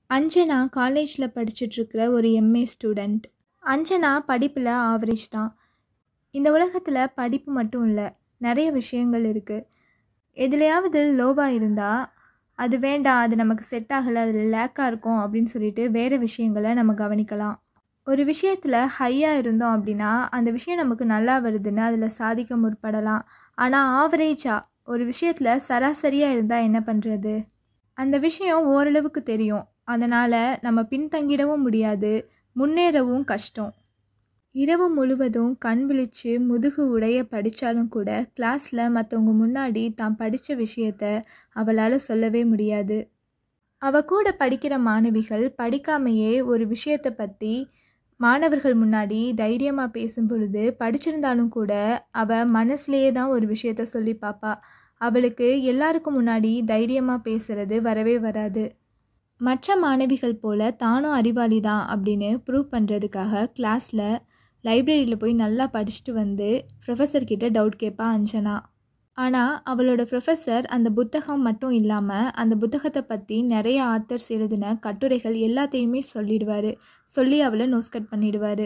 அஞ்சனா காலேஜில் படிச்சுட்ருக்கிற ஒரு MA student Anjana படிப்பில் ஆவரேஜ் தான் இந்த உலகத்தில் படிப்பு மட்டும் இல்லை நிறைய விஷயங்கள் இருக்குது எதுலையாவது லோவாக இருந்தால் அது வேண்டாம் அது நமக்கு செட் ஆகலை அதில் லேக்காக இருக்கும் அப்படின்னு சொல்லிட்டு வேறு விஷயங்களை நம்ம கவனிக்கலாம் ஒரு விஷயத்தில் ஹையாக இருந்தோம் அப்படின்னா அந்த விஷயம் நமக்கு நல்லா வருதுன்னு அதில் சாதிக்க முற்படலாம் ஆனால் ஆவரேஜாக ஒரு விஷயத்தில் சராசரியாக இருந்தால் என்ன பண்ணுறது அந்த விஷயம் ஓரளவுக்கு தெரியும் அதனால் நம்ம பின்தங்கிடவும் முடியாது முன்னேறவும் கஷ்டம் இரவு முழுவதும் கண் விழிச்சு முதுகு உடைய படித்தாலும் கூட கிளாஸில் மற்றவங்க முன்னாடி தான் படித்த விஷயத்த அவளால் சொல்லவே முடியாது அவ கூட படிக்கிற மாணவிகள் படிக்காமையே ஒரு விஷயத்தை பற்றி மாணவர்கள் முன்னாடி தைரியமாக பேசும் பொழுது படிச்சிருந்தாலும் கூட அவள் மனசுலேயே தான் ஒரு விஷயத்த சொல்லி பார்ப்பா அவளுக்கு எல்லாருக்கும் முன்னாடி தைரியமாக பேசுறது வரவே வராது மற்ற மாணவிகள் போல தானும் அறிவாளி தான் அப்படின்னு ப்ரூவ் பண்ணுறதுக்காக கிளாஸில் லைப்ரரியில் போய் நல்லா படிச்சுட்டு வந்து ப்ரொஃபஸர்கிட்ட டவுட் கேட்பா அஞ்சனா ஆனால் அவளோட ப்ரொஃபஸர் அந்த புத்தகம் மட்டும் இல்லாமல் அந்த புத்தகத்தை பற்றி நிறைய ஆத்தர்ஸ் எழுதின கட்டுரைகள் எல்லாத்தையுமே சொல்லிடுவார் சொல்லி அவளை நோஸ்கட் பண்ணிடுவார்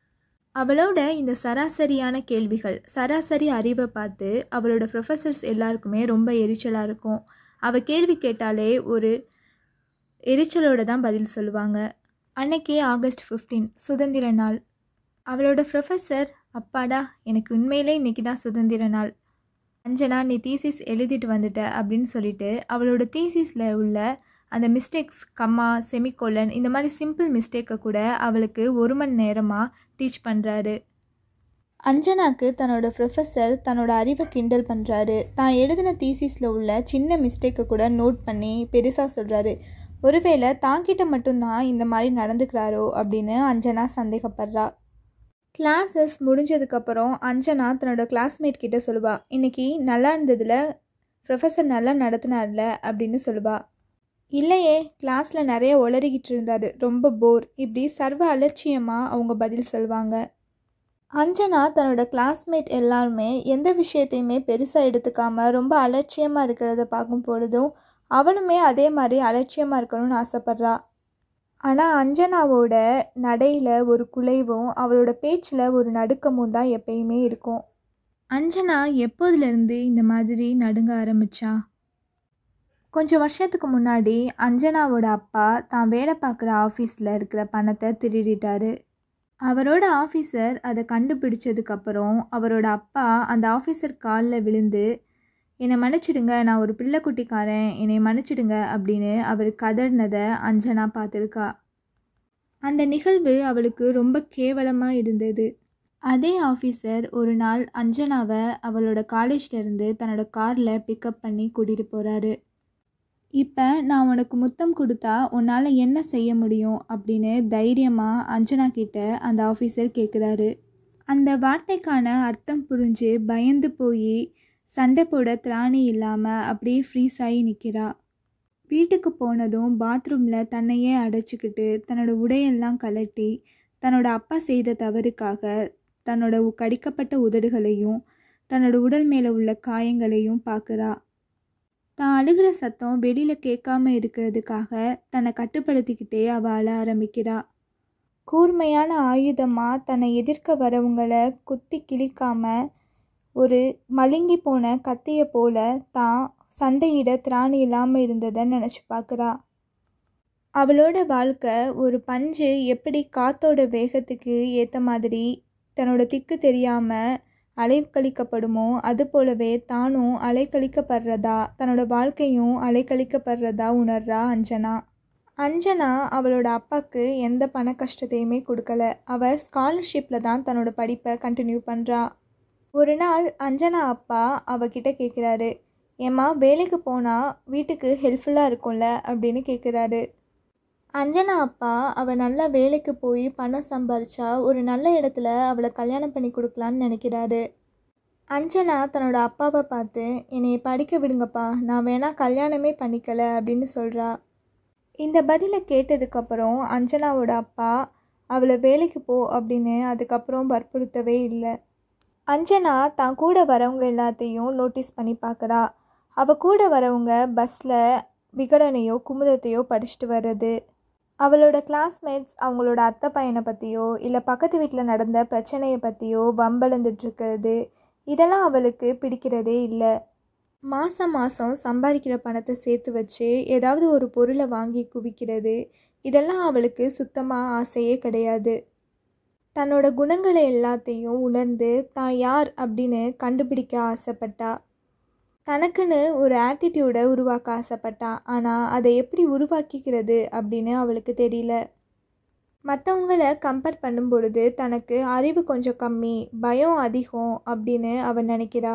அவளோட இந்த சராசரியான கேள்விகள் சராசரி அறிவை பார்த்து அவளோட ப்ரொஃபஸர்ஸ் எல்லாருக்குமே ரொம்ப எரிச்சலாக இருக்கும் அவள் கேள்வி கேட்டாலே ஒரு எரிச்சலோட தான் பதில் சொல்லுவாங்க அன்னைக்கே ஆகஸ்ட் ஃபிஃப்டீன் சுதந்திர நாள் அவளோட ப்ரொஃபஸர் அப்பாடா எனக்கு உண்மையிலே இன்றைக்கி தான் சுதந்திர நாள் அஞ்சனா நீ தீசிஸ் எழுதிட்டு வந்துட்ட அப்படின்னு சொல்லிட்டு அவளோட தீசிஸில் உள்ள அந்த மிஸ்டேக்ஸ் கம்மா செமிகோலன் இந்த மாதிரி சிம்பிள் மிஸ்டேக்கை கூட அவளுக்கு ஒரு மணி நேரமாக டீச் பண்ணுறாரு அஞ்சனாக்கு தன்னோட ப்ரொஃபஸர் தன்னோட அறிவை கிண்டல் பண்ணுறாரு தான் எழுதின தீசிஸில் உள்ள சின்ன மிஸ்டேக்கை கூட நோட் பண்ணி பெருசாக சொல்கிறாரு ஒருவேளை தாங்கிட்ட மட்டும்தான் இந்த மாதிரி நடந்துக்கிறாரோ அப்படின்னு அஞ்சனா சந்தேகப்படுறா கிளாஸஸ் முடிஞ்சதுக்கப்புறம் அஞ்சனா தன்னோட கிளாஸ்மேட் கிட்ட சொல்லுவா இன்னைக்கு நல்லா இருந்ததில் ப்ரொஃபஸர் நல்லா நடத்தினார்ல அப்படின்னு சொல்லுவா இல்லையே கிளாஸில் நிறைய உளறிக்கிட்டு இருந்தார் ரொம்ப போர் இப்படி சர்வ அலட்சியமாக அவங்க பதில் சொல்லுவாங்க அஞ்சனா தன்னோட கிளாஸ்மேட் எல்லாருமே எந்த விஷயத்தையுமே பெருசாக எடுத்துக்காம ரொம்ப அலட்சியமாக இருக்கிறத பார்க்கும் பொழுதும் அவளுமே அதே மாதிரி அலட்சியமாக இருக்கணும்னு ஆசைப்பட்றா ஆனால் அஞ்சனாவோட நடையில் ஒரு குலைவும் அவளோட பேச்சில் ஒரு நடுக்கமும் தான் எப்பயுமே இருக்கும் அஞ்சனா எப்போதுலேருந்து இந்த மாதிரி நடுங்க ஆரம்பிச்சா கொஞ்சம் வருஷத்துக்கு முன்னாடி அஞ்சனாவோட அப்பா தான் வேலை பார்க்குற ஆஃபீஸில் இருக்கிற பணத்தை திருடிட்டாரு அவரோட ஆஃபீஸர் அதை கண்டுபிடிச்சதுக்கப்புறம் அவரோட அப்பா அந்த ஆஃபீஸர் காலில் விழுந்து என்னை மன்னிச்சிடுங்க நான் ஒரு பிள்ளைக்குட்டிக்காரன் என்னை மன்னிச்சிடுங்க அப்படின்னு அவர் கதறினதை அஞ்சனா பார்த்துருக்கா அந்த நிகழ்வு அவளுக்கு ரொம்ப கேவலமாக இருந்தது அதே ஆஃபீஸர் ஒரு நாள் அஞ்சனாவை அவளோட காலேஜ்லேருந்து தன்னோட காரில் பிக்கப் பண்ணி கூட்டிகிட்டு போகிறாரு இப்போ நான் உனக்கு முத்தம் கொடுத்தா உன்னால் என்ன செய்ய முடியும் அப்படின்னு தைரியமாக அஞ்சனா கிட்ட அந்த ஆஃபீஸர் கேட்குறாரு அந்த வார்த்தைக்கான அர்த்தம் புரிஞ்சு பயந்து போய் சண்டை போட திராணி இல்லாமல் அப்படியே ஃப்ரீஸ் ஆகி நிற்கிறா வீட்டுக்கு போனதும் பாத்ரூமில் தன்னையே அடைச்சிக்கிட்டு தன்னோட உடையெல்லாம் கலட்டி தன்னோட அப்பா செய்த தவறுக்காக தன்னோட கடிக்கப்பட்ட உதடுகளையும் தன்னோட உடல் மேலே உள்ள காயங்களையும் பார்க்குறா தான் அழுகிற சத்தம் வெளியில் கேட்காம இருக்கிறதுக்காக தன்னை கட்டுப்படுத்திக்கிட்டே அவள் அழ ஆரம்பிக்கிறா கூர்மையான ஆயுதமாக தன்னை எதிர்க்க வரவங்களை குத்தி கிழிக்காமல் ஒரு மழுங்கி போன கத்தியை போல தான் சண்டையிட திராணி இல்லாமல் இருந்ததை நினச்சி பார்க்குறா அவளோட வாழ்க்கை ஒரு பஞ்சு எப்படி காத்தோட வேகத்துக்கு ஏற்ற மாதிரி தன்னோட திக்கு தெரியாமல் அலைக்கழிக்கப்படுமோ அது போலவே தானும் அலைக்கழிக்கப்படுறதா தன்னோட வாழ்க்கையும் அலைக்கழிக்கப்படுறதா உணர்றா அஞ்சனா அஞ்சனா அவளோட அப்பாவுக்கு எந்த பண கஷ்டத்தையுமே கொடுக்கல அவள் ஸ்காலர்ஷிப்பில் தான் தன்னோட படிப்பை கண்டினியூ பண்ணுறா ஒரு நாள் அஞ்சனா அப்பா அவகிட்ட கேட்குறாரு ஏம்மா வேலைக்கு போனால் வீட்டுக்கு ஹெல்ப்ஃபுல்லாக இருக்கும்ல அப்படின்னு கேட்குறாரு அஞ்சனா அப்பா அவள் நல்லா வேலைக்கு போய் பணம் சம்பாரிச்சா ஒரு நல்ல இடத்துல அவளை கல்யாணம் பண்ணி கொடுக்கலான்னு நினைக்கிறாரு அஞ்சனா தன்னோட அப்பாவை பார்த்து என்னை படிக்க விடுங்கப்பா நான் வேணா கல்யாணமே பண்ணிக்கல அப்படின்னு சொல்கிறா இந்த பதிலை கேட்டதுக்கப்புறம் அஞ்சனாவோட அப்பா அவளை வேலைக்கு போ அப்படின்னு அதுக்கப்புறம் வற்புறுத்தவே இல்லை அஞ்சனா தான் கூட வரவங்க எல்லாத்தையும் நோட்டீஸ் பண்ணி பார்க்குறா அவள் கூட வரவங்க பஸ்ஸில் விகடனையோ குமுதத்தையோ படிச்சுட்டு வர்றது அவளோட கிளாஸ்மேட்ஸ் அவங்களோட அத்தை பையனை பற்றியோ இல்லை பக்கத்து வீட்டில் நடந்த பிரச்சனையை பற்றியோ வம்பளந்துட்டுருக்கிறது இதெல்லாம் அவளுக்கு பிடிக்கிறதே இல்லை மாதம் மாதம் சம்பாதிக்கிற பணத்தை சேர்த்து வச்சு ஏதாவது ஒரு பொருளை வாங்கி குவிக்கிறது இதெல்லாம் அவளுக்கு சுத்தமாக ஆசையே கிடையாது தன்னோட குணங்களை எல்லாத்தையும் உணர்ந்து தான் யார் அப்படின்னு கண்டுபிடிக்க ஆசைப்பட்டா தனக்குன்னு ஒரு ஆட்டிடியூடை உருவாக்க ஆசைப்பட்டா ஆனால் அதை எப்படி உருவாக்கிக்கிறது அப்படின்னு அவளுக்கு தெரியல மற்றவங்கள கம்பேர் பண்ணும் பொழுது தனக்கு அறிவு கொஞ்சம் கம்மி பயம் அதிகம் அப்படின்னு அவள் நினைக்கிறா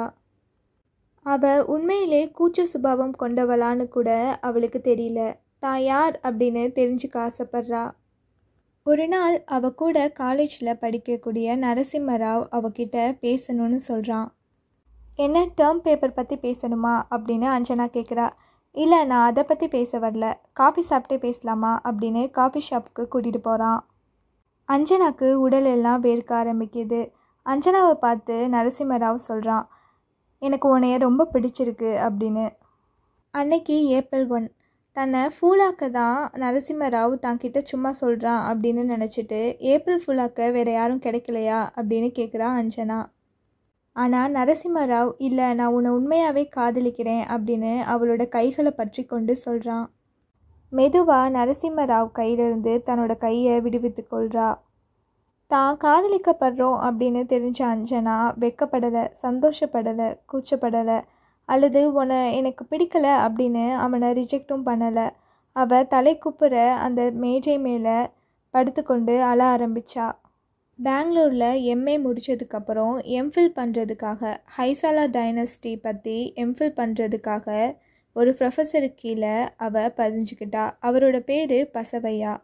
அவள் உண்மையிலே கூச்ச சுபாவம் கொண்டவளான்னு கூட அவளுக்கு தெரியல தான் யார் அப்படின்னு தெரிஞ்சுக்க ஆசைப்பட்றா ஒரு நாள் அவ கூட காலேஜில் படிக்கக்கூடிய நரசிம்மராவ் அவகிட்ட பேசணும்னு சொல்கிறான் என்ன டேர்ம் பேப்பர் பற்றி பேசணுமா அப்படின்னு அஞ்சனா கேட்குறா இல்லை நான் அதை பற்றி பேச வரல காஃபி சாப்பிட்டே பேசலாமா அப்படின்னு காஃபி ஷாப்புக்கு கூட்டிகிட்டு போகிறான் அஞ்சனாக்கு உடல் எல்லாம் வேர்க்க ஆரம்பிக்குது அஞ்சனாவை பார்த்து நரசிம்மராவ் சொல்கிறான் எனக்கு உன்னைய ரொம்ப பிடிச்சிருக்கு அப்படின்னு அன்னைக்கு ஏப்ரல் ஒன் தன்னை ஃபூலாக்க தான் நரசிம்மராவ் தன்கிட்ட சும்மா சொல்கிறான் அப்படின்னு நினச்சிட்டு ஏப்ரல் ஃபுல்லாக்க வேறு யாரும் கிடைக்கலையா அப்படின்னு கேட்குறா அஞ்சனா ஆனால் நரசிம்மராவ் இல்லை நான் உன்னை உண்மையாகவே காதலிக்கிறேன் அப்படின்னு அவளோட கைகளை பற்றி கொண்டு சொல்கிறான் மெதுவாக நரசிம்மராவ் கையிலிருந்து தன்னோட கையை விடுவித்து கொள்கிறா தான் காதலிக்கப்படுறோம் அப்படின்னு தெரிஞ்ச அஞ்சனா வெக்கப்படலை சந்தோஷப்படலை கூச்சப்படலை அல்லது உன்னை எனக்கு பிடிக்கலை அப்படின்னு அவனை ரிஜெக்டும் பண்ணலை அவள் தலை குப்புற அந்த மேஜை மேலே படுத்துக்கொண்டு அழ ஆரம்பித்தா பெங்களூரில் எம்ஏ முடித்ததுக்கப்புறம் எம்ஃபில் பண்ணுறதுக்காக ஹைசாலா டைனஸ்டி பற்றி எம்ஃபில் பண்ணுறதுக்காக ஒரு ப்ரொஃபஸருக்கு கீழே அவள் பதிஞ்சுக்கிட்டா அவரோட பேர் பசவையா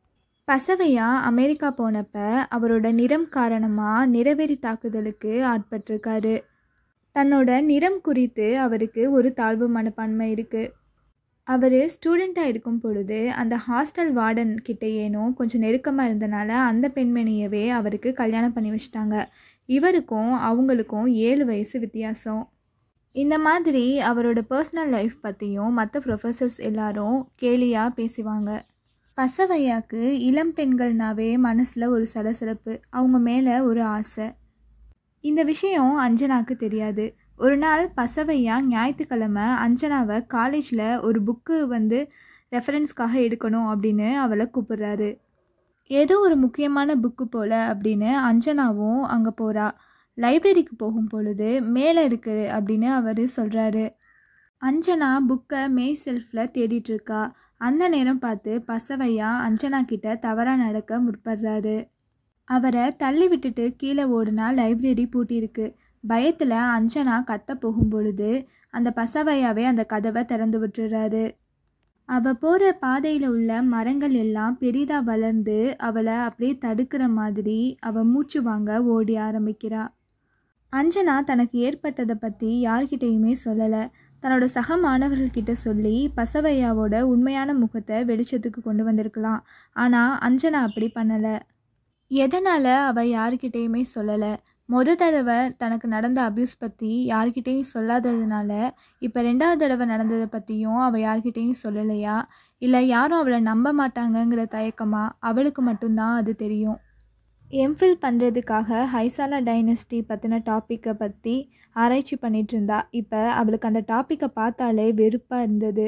பசவையா அமெரிக்கா போனப்ப அவரோட நிறம் காரணமாக நிறவெறி தாக்குதலுக்கு ஆட்பட்டிருக்காரு தன்னோட நிறம் குறித்து அவருக்கு ஒரு தாழ்வு மனப்பான்மை இருக்குது அவர் ஸ்டூடெண்ட்டாக இருக்கும் பொழுது அந்த ஹாஸ்டல் வார்டன் கிட்டேயேனோ கொஞ்சம் நெருக்கமாக இருந்தனால அந்த பெண்மணியவே அவருக்கு கல்யாணம் பண்ணி வச்சிட்டாங்க இவருக்கும் அவங்களுக்கும் ஏழு வயசு வித்தியாசம் இந்த மாதிரி அவரோட பர்சனல் லைஃப் பற்றியும் மற்ற ப்ரொஃபஸர்ஸ் எல்லாரும் கேலியாக பேசுவாங்க பசவையாக்கு இளம் பெண்கள்னாவே மனசில் ஒரு சலசலப்பு அவங்க மேலே ஒரு ஆசை இந்த விஷயம் அஞ்சனாக்கு தெரியாது ஒரு நாள் பசவையா ஞாயிற்றுக்கிழமை அஞ்சனாவை காலேஜில் ஒரு புக்கு வந்து ரெஃபரன்ஸ்க்காக எடுக்கணும் அப்படின்னு அவளை கூப்பிடுறாரு ஏதோ ஒரு முக்கியமான புக்கு போல் அப்படின்னு அஞ்சனாவும் அங்கே போகிறா லைப்ரரிக்கு போகும் பொழுது மேலே இருக்குது அப்படின்னு அவர் சொல்கிறாரு அஞ்சனா புக்கை மே செல்ஃபில் தேடிட்டுருக்கா அந்த நேரம் பார்த்து பசவையா அஞ்சனா கிட்ட தவறாக நடக்க முற்படுறாரு அவரை தள்ளி விட்டுட்டு கீழே ஓடுனா லைப்ரரி பூட்டியிருக்கு பயத்தில் அஞ்சனா கத்த போகும் பொழுது அந்த பசவையாவே அந்த கதவை திறந்து விட்டுறாரு அவ போகிற பாதையில் உள்ள மரங்கள் எல்லாம் பெரிதாக வளர்ந்து அவளை அப்படியே தடுக்கிற மாதிரி அவ மூச்சு வாங்க ஓடி ஆரம்பிக்கிறா அஞ்சனா தனக்கு ஏற்பட்டதை பற்றி யார்கிட்டையுமே சொல்லலை தன்னோட சக மாணவர்கள்கிட்ட சொல்லி பசவையாவோட உண்மையான முகத்தை வெளிச்சத்துக்கு கொண்டு வந்திருக்கலாம் ஆனால் அஞ்சனா அப்படி பண்ணலை எதனால் அவள் யாருக்கிட்டேயுமே சொல்லலை முத தடவை தனக்கு நடந்த அப்யூஸ் பற்றி யார்கிட்டேயும் சொல்லாததுனால இப்போ ரெண்டாவது தடவை நடந்ததை பற்றியும் அவள் யார்கிட்டேயும் சொல்லலையா இல்லை யாரும் அவளை நம்ப மாட்டாங்கங்கிற தயக்கமா அவளுக்கு மட்டும்தான் அது தெரியும் எம்ஃபில் பண்ணுறதுக்காக ஹைசாலா டைனஸ்டி பற்றின டாப்பிக்கை பற்றி ஆராய்ச்சி பண்ணிட்டு இருந்தா இப்போ அவளுக்கு அந்த டாப்பிக்கை பார்த்தாலே வெறுப்பாக இருந்தது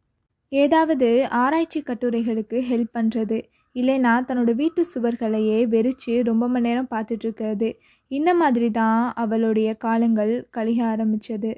ஏதாவது ஆராய்ச்சி கட்டுரைகளுக்கு ஹெல்ப் பண்ணுறது இல்லைனா தன்னோட வீட்டு சுவர்களையே வெறிச்சு ரொம்ப மணி நேரம் பார்த்துட்ருக்கிறது இந்த மாதிரி தான் அவளுடைய காலங்கள் கழிக ஆரம்பித்தது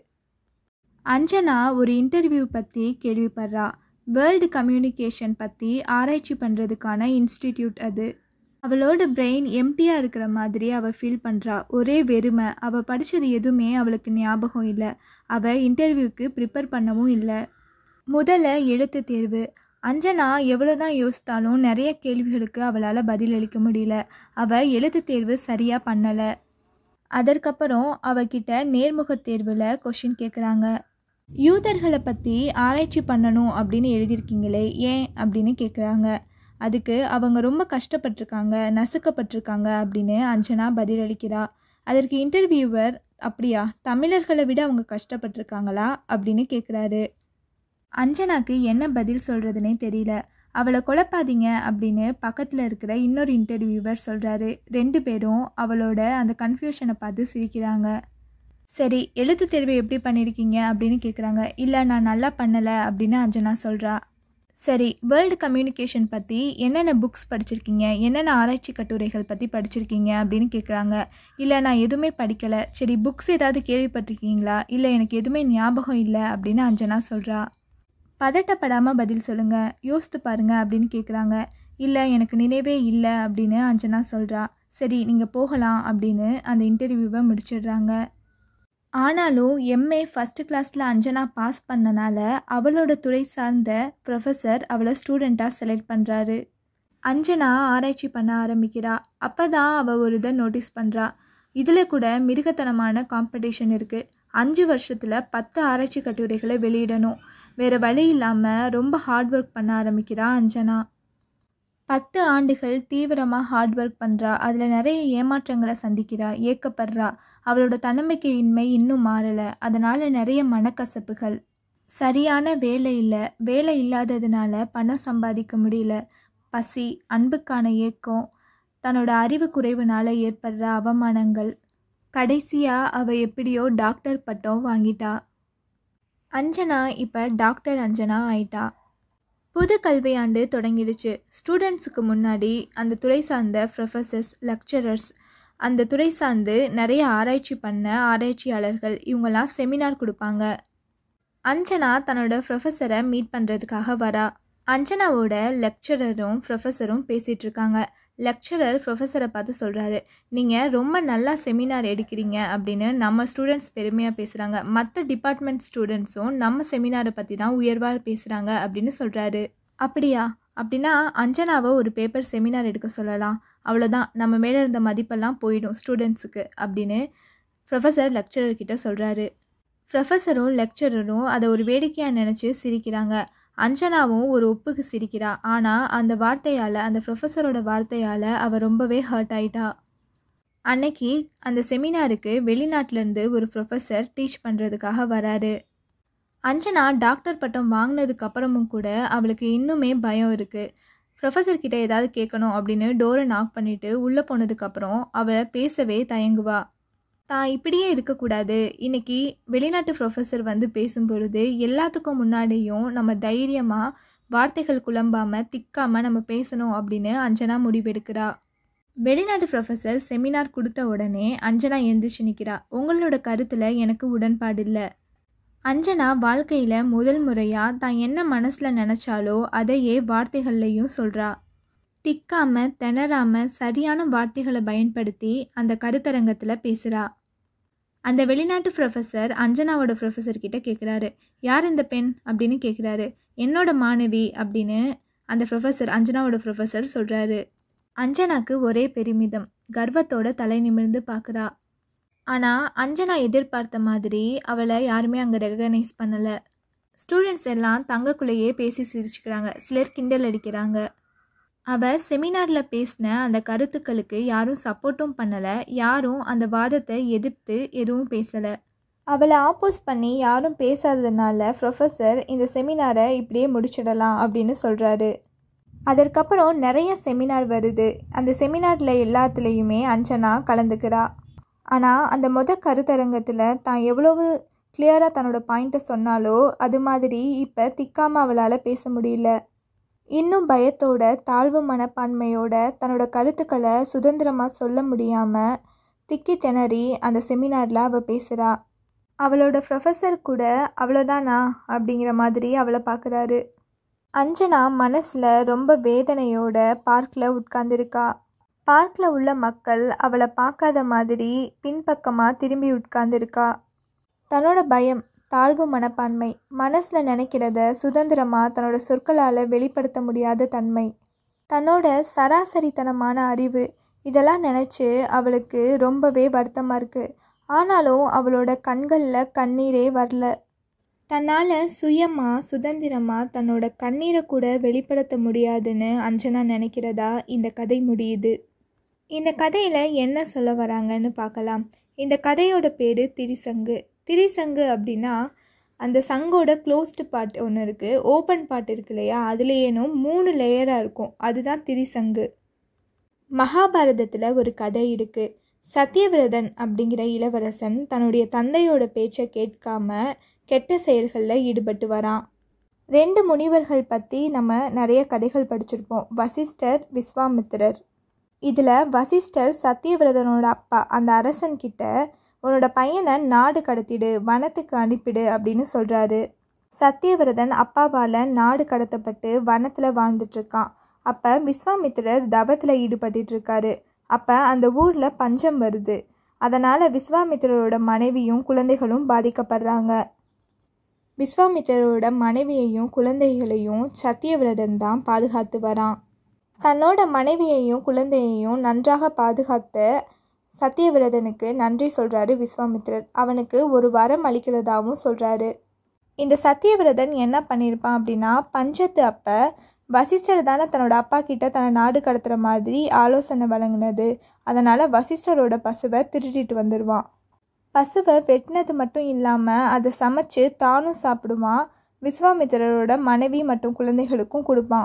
அஞ்சனா ஒரு இன்டர்வியூ பற்றி கேள்விப்படுறா வேர்ல்டு கம்யூனிகேஷன் பற்றி ஆராய்ச்சி பண்ணுறதுக்கான இன்ஸ்டிடியூட் அது அவளோட பிரெயின் எம்டியாக இருக்கிற மாதிரி அவள் ஃபீல் பண்ணுறா ஒரே வெறுமை அவள் படித்தது எதுவுமே அவளுக்கு ஞாபகம் இல்லை அவள் இன்டர்வியூக்கு ப்ரிப்பேர் பண்ணவும் இல்லை முதல்ல எழுத்து தேர்வு அஞ்சனா எவ்வளோதான் யோசித்தாலும் நிறைய கேள்விகளுக்கு அவளால் பதிலளிக்க முடியல அவள் எழுத்து தேர்வு சரியாக பண்ணலை அதற்கப்புறம் அவகிட்ட நேர்முகத் தேர்வில் கொஷின் கேட்குறாங்க யூதர்களை பற்றி ஆராய்ச்சி பண்ணணும் அப்படின்னு எழுதியிருக்கீங்களே ஏன் அப்படின்னு கேட்குறாங்க அதுக்கு அவங்க ரொம்ப கஷ்டப்பட்டிருக்காங்க நசுக்கப்பட்டிருக்காங்க அப்படின்னு அஞ்சனா பதிலளிக்கிறா அதற்கு இன்டர்வியூவர் அப்படியா தமிழர்களை விட அவங்க கஷ்டப்பட்டிருக்காங்களா அப்படின்னு கேட்குறாரு அஞ்சனாக்கு என்ன பதில் சொல்கிறதுனே தெரியல அவளை குழப்பாதீங்க அப்படின்னு பக்கத்தில் இருக்கிற இன்னொரு இன்டர்வியூவர் சொல்கிறாரு ரெண்டு பேரும் அவளோட அந்த கன்ஃபியூஷனை பார்த்து சிரிக்கிறாங்க சரி எழுத்து தேர்வு எப்படி பண்ணியிருக்கீங்க அப்படின்னு கேட்குறாங்க இல்லை நான் நல்லா பண்ணலை அப்படின்னு அஞ்சனா சொல்கிறா சரி வேர்ல்டு கம்யூனிகேஷன் பற்றி என்னென்ன புக்ஸ் படிச்சிருக்கீங்க என்னென்ன ஆராய்ச்சி கட்டுரைகள் பற்றி படிச்சிருக்கீங்க அப்படின்னு கேட்குறாங்க இல்லை நான் எதுவுமே படிக்கலை சரி புக்ஸ் ஏதாவது கேள்விப்பட்டிருக்கீங்களா இல்லை எனக்கு எதுவுமே ஞாபகம் இல்லை அப்படின்னு அஞ்சனா சொல்கிறா பதட்டப்படாமல் பதில் சொல்லுங்கள் யோசித்து பாருங்க அப்படின்னு கேட்குறாங்க இல்லை எனக்கு நினைவே இல்லை அப்படின்னு அஞ்சனா சொல்கிறா சரி நீங்கள் போகலாம் அப்படின்னு அந்த இன்டர்வியூவை முடிச்சிடுறாங்க ஆனாலும் எம்ஏ ஃபஸ்ட்டு கிளாஸில் அஞ்சனா பாஸ் பண்ணனால அவளோட துறை சார்ந்த ப்ரொஃபஸர் அவளை ஸ்டூடெண்ட்டாக செலக்ட் பண்ணுறாரு அஞ்சனா ஆராய்ச்சி பண்ண ஆரம்பிக்கிறா அப்போ தான் அவள் ஒரு இதை நோட்டீஸ் பண்ணுறா இதில் கூட மிருகத்தனமான காம்படிஷன் இருக்குது அஞ்சு வருஷத்தில் பத்து ஆராய்ச்சி கட்டுரைகளை வெளியிடணும் வேறு வழி இல்லாமல் ரொம்ப ஹார்ட் ஒர்க் பண்ண ஆரம்பிக்கிறா அஞ்சனா பத்து ஆண்டுகள் தீவிரமாக ஹார்ட் ஒர்க் பண்ணுறா அதில் நிறைய ஏமாற்றங்களை சந்திக்கிறா ஏக்கப்படுறா அவளோட தன்னம்பிக்கையின்மை இன்னும் மாறலை அதனால் நிறைய மனக்கசப்புகள் சரியான வேலை இல்லை வேலை இல்லாததுனால பணம் சம்பாதிக்க முடியல பசி அன்புக்கான ஏக்கம் தன்னோட அறிவு குறைவுனால ஏற்படுற அவமானங்கள் கடைசியாக அவள் எப்படியோ டாக்டர் பட்டம் வாங்கிட்டா அஞ்சனா இப்போ டாக்டர் அஞ்சனா ஆயிட்டா புது கல்வியாண்டு தொடங்கிடுச்சு ஸ்டூடெண்ட்ஸுக்கு முன்னாடி அந்த துறை சார்ந்த ப்ரொஃபஸர்ஸ் லெக்சரர்ஸ் அந்த துறை சார்ந்து நிறைய ஆராய்ச்சி பண்ண ஆராய்ச்சியாளர்கள் இவங்கெல்லாம் செமினார் கொடுப்பாங்க அஞ்சனா தன்னோட ப்ரொஃபஸரை மீட் பண்ணுறதுக்காக வரா அஞ்சனாவோட லெக்சரரும் ப்ரொஃபஸரும் பேசிகிட்டு இருக்காங்க லெக்சரர் ப்ரொஃபஸரை பார்த்து சொல்கிறாரு நீங்கள் ரொம்ப நல்லா செமினார் எடுக்கிறீங்க அப்படின்னு நம்ம ஸ்டூடெண்ட்ஸ் பெருமையாக பேசுகிறாங்க மற்ற டிபார்ட்மெண்ட் ஸ்டூடெண்ட்ஸும் நம்ம செமினாரை பற்றி தான் உயர்வாக பேசுகிறாங்க அப்படின்னு சொல்கிறாரு அப்படியா அப்படின்னா அஞ்சனாவை ஒரு பேப்பர் செமினார் எடுக்க சொல்லலாம் அவ்வளோதான் நம்ம மேலே இருந்த மதிப்பெல்லாம் போயிடும் ஸ்டூடெண்ட்ஸுக்கு அப்படின்னு ப்ரொஃபஸர் லெக்சரர்கிட்ட சொல்கிறாரு ப்ரொஃபஸரும் லெக்சரரும் அதை ஒரு வேடிக்கையாக நினச்சி சிரிக்கிறாங்க அஞ்சனாவும் ஒரு ஒப்புக்கு சிரிக்கிறா ஆனால் அந்த வார்த்தையால் அந்த ப்ரொஃபஸரோட வார்த்தையால் அவள் ரொம்பவே ஹர்ட் ஆயிட்டா அன்னைக்கு அந்த செமினாருக்கு வெளிநாட்டிலேருந்து ஒரு ப்ரொஃபஸர் டீச் பண்ணுறதுக்காக வராரு அஞ்சனா டாக்டர் பட்டம் வாங்கினதுக்கு அப்புறமும் கூட அவளுக்கு இன்னுமே பயம் இருக்குது ப்ரொஃபஸர் கிட்ட ஏதாவது கேட்கணும் அப்படின்னு டோரை நாக் பண்ணிவிட்டு உள்ளே போனதுக்கப்புறம் அவளை பேசவே தயங்குவா தான் இப்படியே இருக்கக்கூடாது இன்னைக்கு வெளிநாட்டு ப்ரொஃபஸர் வந்து பேசும் பொழுது எல்லாத்துக்கும் முன்னாடியும் நம்ம தைரியமாக வார்த்தைகள் குழம்பாமல் திக்காமல் நம்ம பேசணும் அப்படின்னு அஞ்சனா முடிவெடுக்கிறா வெளிநாட்டு ப்ரொஃபஸர் செமினார் கொடுத்த உடனே அஞ்சனா எந்திரிச்சு நிற்கிறா உங்களோட கருத்தில் எனக்கு உடன்பாடு இல்லை அஞ்சனா வாழ்க்கையில் முதல் முறையாக தான் என்ன மனசில் நினச்சாலோ அதையே வார்த்தைகள்லையும் சொல்கிறா திக்காம திணறாம சரியான வார்த்தைகளை பயன்படுத்தி அந்த கருத்தரங்கத்தில் பேசுகிறா அந்த வெளிநாட்டு ப்ரொஃபஸர் அஞ்சனாவோட ப்ரொஃபஸர் கிட்ட கேட்குறாரு யார் இந்த பெண் அப்படின்னு கேட்குறாரு என்னோட மாணவி அப்படின்னு அந்த ப்ரொஃபஸர் அஞ்சனாவோட ப்ரொஃபஸர் சொல்கிறாரு அஞ்சனாக்கு ஒரே பெருமிதம் கர்வத்தோட தலை நிமிர்ந்து பார்க்குறா ஆனால் அஞ்சனா எதிர்பார்த்த மாதிரி அவளை யாருமே அங்கே ரெகனைஸ் பண்ணலை ஸ்டூடெண்ட்ஸ் எல்லாம் தங்கக்குள்ளேயே பேசி சிரிச்சுக்கிறாங்க சிலர் கிண்டல் அடிக்கிறாங்க அவள் செமினாரில் பேசின அந்த கருத்துக்களுக்கு யாரும் சப்போர்ட்டும் பண்ணலை யாரும் அந்த வாதத்தை எதிர்த்து எதுவும் பேசலை அவளை ஆப்போஸ் பண்ணி யாரும் பேசாததுனால ப்ரொஃபஸர் இந்த செமினாரை இப்படியே முடிச்சிடலாம் அப்படின்னு சொல்கிறாரு அதற்கப்புறம் நிறைய செமினார் வருது அந்த செமினாரில் எல்லாத்துலேயுமே அஞ்சனா கலந்துக்கிறா ஆனால் அந்த மொத கருத்தரங்கத்தில் தான் எவ்வளவு கிளியராக தன்னோட பாயிண்ட்டை சொன்னாலோ அது மாதிரி இப்போ திக்காமல் அவளால் பேச முடியல இன்னும் பயத்தோட தாழ்வு மனப்பான்மையோட தன்னோட கருத்துக்களை சுதந்திரமாக சொல்ல முடியாமல் திக்கி திணறி அந்த செமினாரில் அவள் பேசுகிறா அவளோட ப்ரொஃபஸர் கூட அவ்வளோதானா அப்படிங்கிற மாதிரி அவளை பார்க்குறாரு அஞ்சனா மனசில் ரொம்ப வேதனையோட பார்க்கில் உட்கார்ந்துருக்கா பார்க்கில் உள்ள மக்கள் அவளை பார்க்காத மாதிரி பின்பக்கமாக திரும்பி உட்கார்ந்துருக்கா தன்னோட பயம் தாழ்வு மனப்பான்மை மனசில் நினைக்கிறத சுதந்திரமாக தன்னோட சொற்களால் வெளிப்படுத்த முடியாத தன்மை தன்னோட சராசரித்தனமான அறிவு இதெல்லாம் நினச்சி அவளுக்கு ரொம்பவே வருத்தமாக இருக்குது ஆனாலும் அவளோட கண்களில் கண்ணீரே வரல தன்னால் சுயமாக சுதந்திரமாக தன்னோட கண்ணீரை கூட வெளிப்படுத்த முடியாதுன்னு அஞ்சனா நினைக்கிறதா இந்த கதை முடியுது இந்த கதையில் என்ன சொல்ல வராங்கன்னு பார்க்கலாம் இந்த கதையோட பேர் திரிசங்கு திரிசங்கு அப்படின்னா அந்த சங்கோட க்ளோஸ்டு பார்ட் ஒன்று இருக்குது ஓப்பன் பார்ட் இருக்கு இல்லையா அதுலேயேனும் மூணு லேயராக இருக்கும் அதுதான் திரிசங்கு மகாபாரதத்தில் ஒரு கதை இருக்குது சத்தியவிரதன் அப்படிங்கிற இளவரசன் தன்னுடைய தந்தையோட பேச்சை கேட்காம கெட்ட செயல்களில் ஈடுபட்டு வரான் ரெண்டு முனிவர்கள் பற்றி நம்ம நிறைய கதைகள் படிச்சிருப்போம் வசிஷ்டர் விஸ்வாமித்திரர் இதில் வசிஷ்டர் சத்தியவிரதனோட அப்பா அந்த அரசன்கிட்ட உன்னோட பையனை நாடு கடத்திடு வனத்துக்கு அனுப்பிடு அப்படின்னு சொல்கிறாரு சத்தியவிரதன் அப்பாவால் நாடு கடத்தப்பட்டு வனத்தில் வாழ்ந்துட்டுருக்கான் அப்போ விஸ்வாமித்திரர் தவத்தில் ஈடுபட்டு இருக்காரு அப்போ அந்த ஊரில் பஞ்சம் வருது அதனால் விஸ்வாமித்திரரோட மனைவியும் குழந்தைகளும் பாதிக்கப்படுறாங்க விஸ்வாமித்திரரோட மனைவியையும் குழந்தைகளையும் சத்தியவிரதன் தான் பாதுகாத்து வரான் தன்னோட மனைவியையும் குழந்தையையும் நன்றாக பாதுகாத்த சத்தியவிரதனுக்கு நன்றி சொல்கிறாரு விஸ்வாமித்திரர் அவனுக்கு ஒரு வரம் அளிக்கிறதாவும் சொல்கிறாரு இந்த சத்தியவிரதன் என்ன பண்ணியிருப்பான் அப்படின்னா பஞ்சத்து அப்போ வசிஷ்டர் தானே தன்னோட அப்பா கிட்ட தன்னை நாடு கடத்துகிற மாதிரி ஆலோசனை வழங்கினது அதனால் வசிஷ்டரோட பசுவை திருடிட்டு வந்துடுவான் பசுவை வெட்டினது மட்டும் இல்லாமல் அதை சமைச்சு தானும் சாப்பிடுவான் விஸ்வாமித்திரரோட மனைவி மற்றும் குழந்தைகளுக்கும் கொடுப்பான்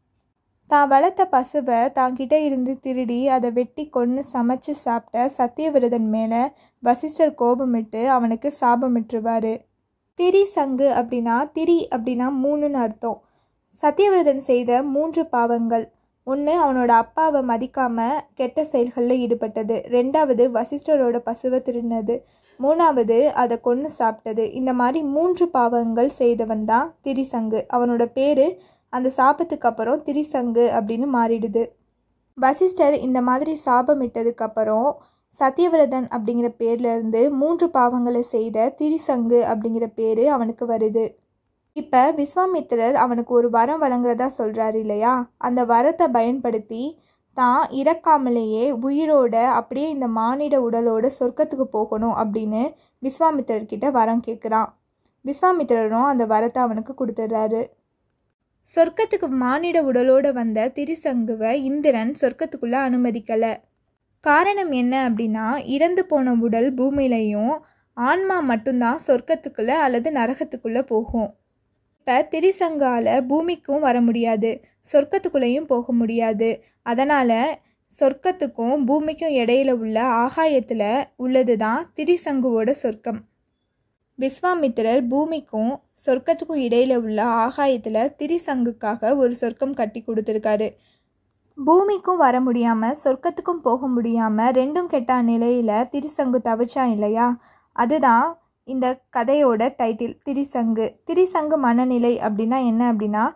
தான் வளர்த்த பசுவை தான்கிட்ட இருந்து திருடி அதை வெட்டி கொன்று சமைச்சு சாப்பிட்ட சத்தியவிரதன் மேலே வசிஷ்டர் கோபமிட்டு அவனுக்கு சாபமிட்டுருவார் திரி சங்கு அப்படின்னா திரி அப்படின்னா மூணுன்னு அர்த்தம் சத்தியவிரதன் செய்த மூன்று பாவங்கள் ஒன்று அவனோட அப்பாவை மதிக்காமல் கெட்ட செயல்களில் ஈடுபட்டது ரெண்டாவது வசிஷ்டரோட பசுவை திருடினது மூணாவது அதை கொன்று சாப்பிட்டது இந்த மாதிரி மூன்று பாவங்கள் செய்தவன் தான் திரிசங்கு அவனோட பேர் அந்த சாபத்துக்கு அப்புறம் திரிசங்கு அப்படின்னு மாறிடுது வசிஷ்டர் இந்த மாதிரி சாபமிட்டதுக்கப்புறம் சத்தியவிரதன் அப்படிங்கிற பேர்ல இருந்து மூன்று பாவங்களை செய்த திரிசங்கு அப்படிங்கிற பேர் அவனுக்கு வருது இப்போ விஸ்வாமித்திரர் அவனுக்கு ஒரு வரம் வழங்குறதா சொல்கிறாரு இல்லையா அந்த வரத்தை பயன்படுத்தி தான் இறக்காமலேயே உயிரோட அப்படியே இந்த மானிட உடலோட சொர்க்கத்துக்கு போகணும் அப்படின்னு விஸ்வாமித்திரர்கிட்ட வரம் கேட்குறான் விஸ்வாமித்திரரும் அந்த வரத்தை அவனுக்கு கொடுத்துட்றாரு சொர்க்கத்துக்கு மானிட உடலோட வந்த திரிசங்குவை இந்திரன் சொர்க்கத்துக்குள்ளே அனுமதிக்கலை காரணம் என்ன அப்படின்னா இறந்து போன உடல் பூமியிலையும் ஆன்மா மட்டும்தான் சொர்க்கத்துக்குள்ளே அல்லது நரகத்துக்குள்ளே போகும் இப்போ திரிசங்கால பூமிக்கும் வர முடியாது சொர்க்கத்துக்குள்ளேயும் போக முடியாது அதனால் சொர்க்கத்துக்கும் பூமிக்கும் இடையில உள்ள ஆகாயத்தில் உள்ளது தான் திரிசங்குவோட சொர்க்கம் விஸ்வாமித்திரர் பூமிக்கும் சொர்க்கத்துக்கும் இடையில உள்ள ஆகாயத்தில் திரிசங்குக்காக ஒரு சொர்க்கம் கட்டி கொடுத்துருக்காரு பூமிக்கும் வர முடியாமல் சொர்க்கத்துக்கும் போக முடியாமல் ரெண்டும் கெட்ட நிலையில் திரிசங்கு தவிச்சான் இல்லையா அதுதான் இந்த கதையோட டைட்டில் திரிசங்கு திரிசங்கு மனநிலை அப்படின்னா என்ன அப்படின்னா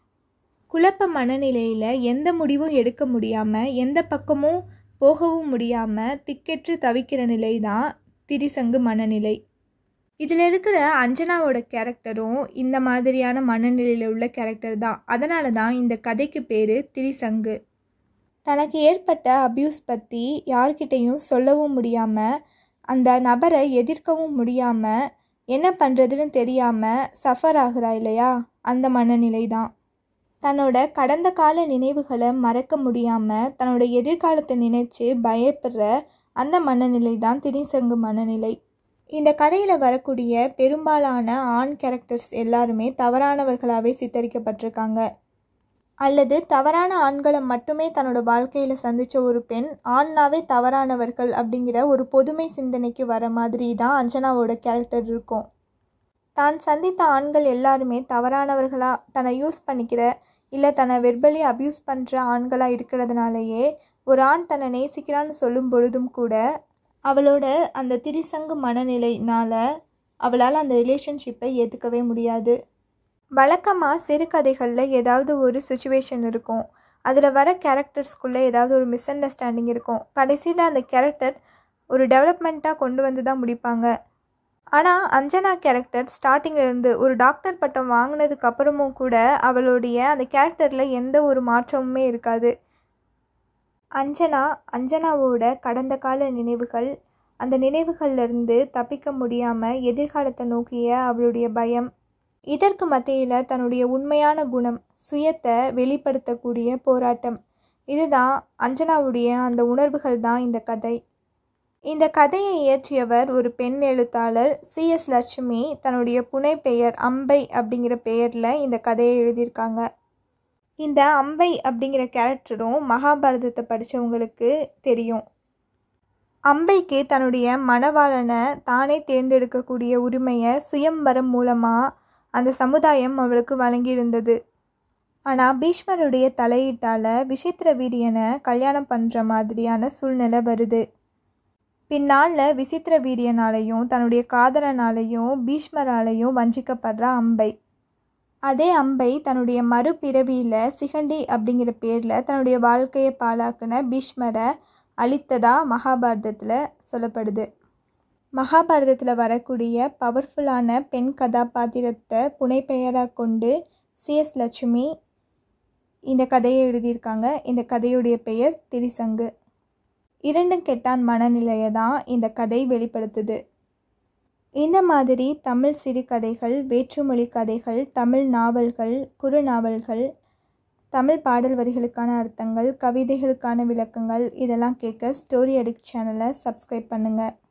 குழப்ப மனநிலையில் எந்த முடிவும் எடுக்க முடியாமல் எந்த பக்கமும் போகவும் முடியாமல் திக்கெற்று தவிக்கிற நிலை தான் திரிசங்கு மனநிலை இதில் இருக்கிற அஞ்சனாவோட கேரக்டரும் இந்த மாதிரியான மனநிலையில் உள்ள கேரக்டர் தான் அதனால தான் இந்த கதைக்கு பேர் திரிசங்கு தனக்கு ஏற்பட்ட அப்யூஸ் பற்றி யார்கிட்டையும் சொல்லவும் முடியாமல் அந்த நபரை எதிர்க்கவும் முடியாமல் என்ன பண்ணுறதுன்னு தெரியாமல் சஃபர் ஆகிறா இல்லையா அந்த மனநிலை தான் தன்னோட கடந்த கால நினைவுகளை மறக்க முடியாமல் தன்னோட எதிர்காலத்தை நினைச்சு பயப்படுற அந்த மனநிலை தான் திரிசங்கு மனநிலை இந்த கதையில் வரக்கூடிய பெரும்பாலான ஆண் கேரக்டர்ஸ் எல்லாருமே தவறானவர்களாகவே சித்தரிக்கப்பட்டிருக்காங்க அல்லது தவறான ஆண்களை மட்டுமே தன்னோட வாழ்க்கையில் சந்தித்த ஒரு பெண் ஆண்னாவே தவறானவர்கள் அப்படிங்கிற ஒரு பொதுமை சிந்தனைக்கு வர மாதிரி தான் அஞ்சனாவோட கேரக்டர் இருக்கும் தான் சந்தித்த ஆண்கள் எல்லாருமே தவறானவர்களாக தன்னை யூஸ் பண்ணிக்கிற இல்லை தன்னை வெர்பலி அப்யூஸ் பண்ணுற ஆண்களாக இருக்கிறதுனாலயே ஒரு ஆண் தன்னை நேசிக்கிறான்னு சொல்லும் பொழுதும் கூட அவளோட அந்த திரிசங்கு மனநிலைனால் அவளால் அந்த ரிலேஷன்ஷிப்பை ஏற்றுக்கவே முடியாது வழக்கமாக சிறுகதைகளில் ஏதாவது ஒரு சுச்சுவேஷன் இருக்கும் அதில் வர கேரக்டர்ஸ்குள்ளே ஏதாவது ஒரு மிஸ் அண்டர்ஸ்டாண்டிங் இருக்கும் கடைசியில் அந்த கேரக்டர் ஒரு டெவலப்மெண்ட்டாக கொண்டு வந்து தான் முடிப்பாங்க ஆனால் அஞ்சனா கேரக்டர் ஸ்டார்டிங்கிலேருந்து ஒரு டாக்டர் பட்டம் வாங்கினதுக்கு அப்புறமும் கூட அவளுடைய அந்த கேரக்டரில் எந்த ஒரு மாற்றமுமே இருக்காது அஞ்சனா அஞ்சனாவோட கடந்த கால நினைவுகள் அந்த நினைவுகள்லேருந்து தப்பிக்க முடியாமல் எதிர்காலத்தை நோக்கிய அவளுடைய பயம் இதற்கு மத்தியில் தன்னுடைய உண்மையான குணம் சுயத்தை வெளிப்படுத்தக்கூடிய போராட்டம் இதுதான் அஞ்சனாவுடைய அந்த உணர்வுகள் தான் இந்த கதை இந்த கதையை இயற்றியவர் ஒரு பெண் எழுத்தாளர் சிஎஸ் லட்சுமி தன்னுடைய புனை பெயர் அம்பை அப்படிங்கிற பெயரில் இந்த கதையை எழுதியிருக்காங்க இந்த அம்பை அப்படிங்கிற கேரக்டரும் மகாபாரதத்தை படித்தவங்களுக்கு தெரியும் அம்பைக்கு தன்னுடைய மணவாளனை தானே தேர்ந்தெடுக்கக்கூடிய உரிமையை சுயம்பரம் மூலமாக அந்த சமுதாயம் அவளுக்கு வழங்கியிருந்தது ஆனால் பீஷ்மருடைய தலையீட்டால் விசித்திர வீரியனை கல்யாணம் பண்ணுற மாதிரியான சூழ்நிலை வருது பின்னால் விசித்திர வீரியனாலையும் தன்னுடைய காதலனாலையும் பீஷ்மராலையும் வஞ்சிக்கப்படுற அம்பை அதே அம்பை தன்னுடைய மறுபிறவியில் சிகண்டி அப்படிங்கிற பேரில் தன்னுடைய வாழ்க்கையை பாழாக்கின பீஷ்மரை அழித்ததா மகாபாரதத்தில் சொல்லப்படுது மகாபாரதத்தில் வரக்கூடிய பவர்ஃபுல்லான பெண் கதாபாத்திரத்தை புனைப்பெயராக கொண்டு சிஎஸ் லட்சுமி இந்த கதையை எழுதியிருக்காங்க இந்த கதையுடைய பெயர் திரிசங்கு இரண்டும் கெட்டான் மனநிலையை தான் இந்த கதை வெளிப்படுத்துது இந்த மாதிரி தமிழ் சிறுகதைகள் வேற்றுமொழி கதைகள் தமிழ் நாவல்கள் குறு நாவல்கள் தமிழ் பாடல் வரிகளுக்கான அர்த்தங்கள் கவிதைகளுக்கான விளக்கங்கள் இதெல்லாம் கேட்க ஸ்டோரி அடிக்ட் சேனலை சப்ஸ்கிரைப் பண்ணுங்கள்